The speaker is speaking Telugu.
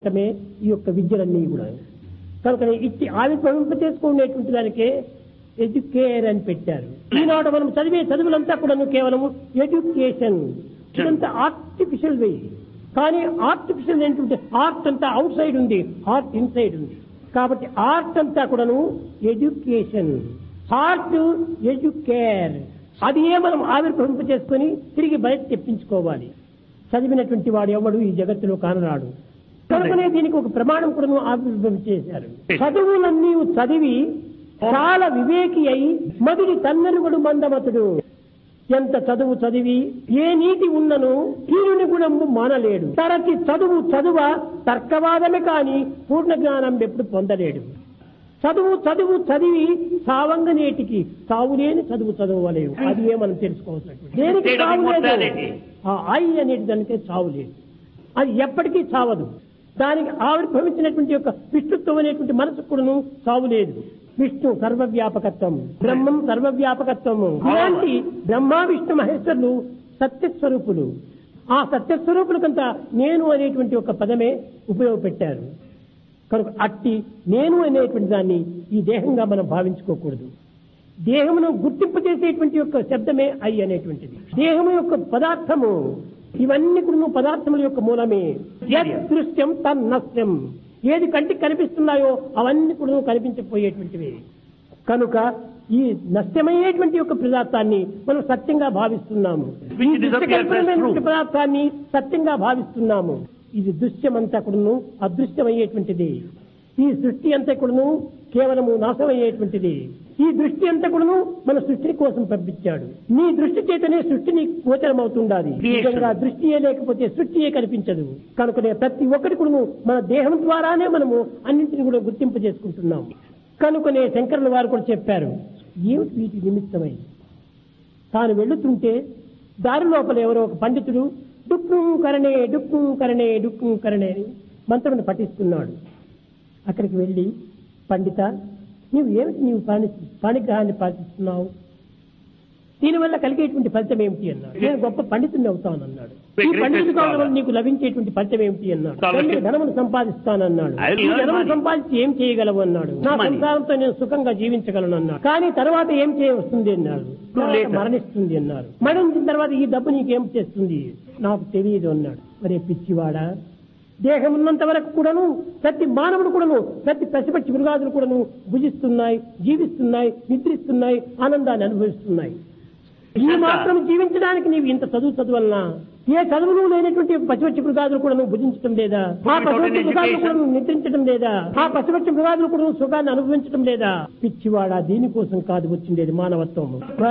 మాత్రమే ఈ యొక్క విద్యలన్నీ కూడా కనుక ఇట్టి ఆవిర్భవింప చేసుకునేటువంటి దానికే ఎడ్యుకేర్ అని పెట్టారు ఈనాడు మనం చదివే చదువులంతా కూడా కేవలం ఎడ్యుకేషన్ ఇదంతా ఆర్టిఫిషియల్ వే కానీ ఆర్టిఫిషియల్ ఏంటంటే ఆర్ట్ అంతా అవుట్ సైడ్ ఉంది ఆర్ట్ ఇన్సైడ్ ఉంది కాబట్టి ఆర్ట్ అంతా కూడాను ఎడ్యుకేషన్ హార్ట్ ఎడ్యుకేర్ అది ఏ మనం ఆవిర్భవింప చేసుకుని తిరిగి బయట తెప్పించుకోవాలి చదివినటువంటి వాడు ఎవడు ఈ జగత్తులో కానరాడు కనుకనే దీనికి ఒక ప్రమాణం కూడా ఆవిర్భవం చేశారు చదువులన్నీ చదివి చాలా వివేకి అయి మదిడి తన్నరుగుడు మందమతుడు ఎంత చదువు చదివి ఏ నీతి ఉన్నను కీరుని గుణము మానలేడు తరచి చదువు చదువ తర్కవాదమే కాని పూర్ణ జ్ఞానం ఎప్పుడు పొందలేడు చదువు చదువు చదివి సావంగ నేటికి సావులేని చదువు చదవలేవు అది ఏ మనం తెలుసుకోవాల్సినటువంటి దేనికి State of చావు లేదు immortality. ఆ ఐ అనేది దానికే చావు లేదు అది ఎప్పటికీ చావదు దానికి ఆవిర్భవించినటువంటి యొక్క విష్ణుత్వం అనేటువంటి మనసు కూడాను చావు లేదు విష్ణు సర్వవ్యాపకత్వం బ్రహ్మం సర్వవ్యాపకత్వము ఇలాంటి బ్రహ్మ విష్ణు మహేశ్వరులు సత్యస్వరూపులు ఆ సత్యస్వరూపులకంతా నేను అనేటువంటి ఒక పదమే ఉపయోగపెట్టారు కనుక అట్టి నేను అనేటువంటి దాన్ని ఈ దేహంగా మనం భావించుకోకూడదు దేహమును గుర్తింపు చేసేటువంటి యొక్క శబ్దమే ఐ అనేటువంటిది దేహము యొక్క పదార్థము ఇవన్నీ కూడా పదార్థముల యొక్క మూలమే యద్ దృశ్యం తన్నస్యం ఏది కంటికి కనిపిస్తున్నాయో అవన్నీ కూడా కనిపించకపోయేటువంటివి కనుక ఈ నష్టమయ్యేటువంటి యొక్క పదార్థాన్ని మనం సత్యంగా భావిస్తున్నాము ఈ Which disappears as దృశ్యకల్పనమైనటువంటి true. పదార్థాన్ని సత్యంగా భావిస్తున్నాము ఇది దృశ్యమంతా కూడాను అదృశ్యమయ్యేటువంటిది ఈ సృష్టి అంతా కూడాను కేవలము నాశమయ్యేటువంటిది ఈ దృష్టి అంతా కూడాను మన సృష్టి కోసం పంపించాడు నీ దృష్టి చేతనే సృష్టిని గోచరమవుతుండాలి Creation. నిజంగా దృష్టియే లేకపోతే సృష్టియే కనిపించదు కనుకనే ప్రతి ఒక్కటి కూడాను మన దేహం ద్వారానే మనము అన్నింటిని కూడా గుర్తింపు చేసుకుంటున్నాం కనుకనే శంకరుల వారు కూడా చెప్పారు ఏమిటి వీటి నిమిత్తమై తాను వెళుతుంటే దారి లోపల ఎవరో ఒక పండితుడు డుక్కు కరణే డుక్కు కరణే డుక్కు కరణే అని మంత్రమును పఠిస్తున్నాడు అక్కడికి వెళ్ళి పండిత నీవు ఏమిటి నీవు పాణి పాణిగ్రహాన్ని పాటిస్తున్నావు దీనివల్ల కలిగేటువంటి ఫలితం ఏమిటి అన్నాడు నేను గొప్ప పండితుని అవుతాను అన్నాడు ఈ పండితుడు కావడం వల్ల నీకు లభించేటువంటి ఫలితం ఏమిటి అన్నాడు తండ్రి ధనమును సంపాదిస్తానన్నాడు ఈ ధనమును సంపాదించి ఏం చేయగలవు అన్నాడు నా సంసారంతో నేను సుఖంగా జీవించగలను అన్నాడు కానీ తర్వాత ఏం చేయవస్తుంది అన్నాడు తర్వాత మరణిస్తుంది అన్నారు మరణించిన తర్వాత ఈ డబ్బు నీకేం చేస్తుంది నాకు తెలియదు అన్నాడు మరే పిచ్చివాడా దేహం ఉన్నంత వరకు కూడాను ప్రతి మానవుడు కూడాను ప్రతి పసిపచ్చి మృగాదులు కూడాను భుజిస్తున్నాయి జీవిస్తున్నాయి నిద్రిస్తున్నాయి ఆనందాన్ని అనుభవిస్తున్నాయి ఈ మాత్రం జీవించడానికి నీవు ఇంత చదువు చదువలనా ఏ చదువులు లేనటువంటి పసివచ్చి మృగాదులు కూడా నువ్వు భుజించడం లేదా ఆ పసివచ్చి మృగాదులు కూడా నువ్వు నిద్రించడం లేదా ఆ పసివచ్చి మృగాదులు కూడా నువ్వు సుఖాన్ని అనుభవించడం లేదా పిచ్చివాడా దీనికోసం కాదు వచ్చిండేది మానవత్వం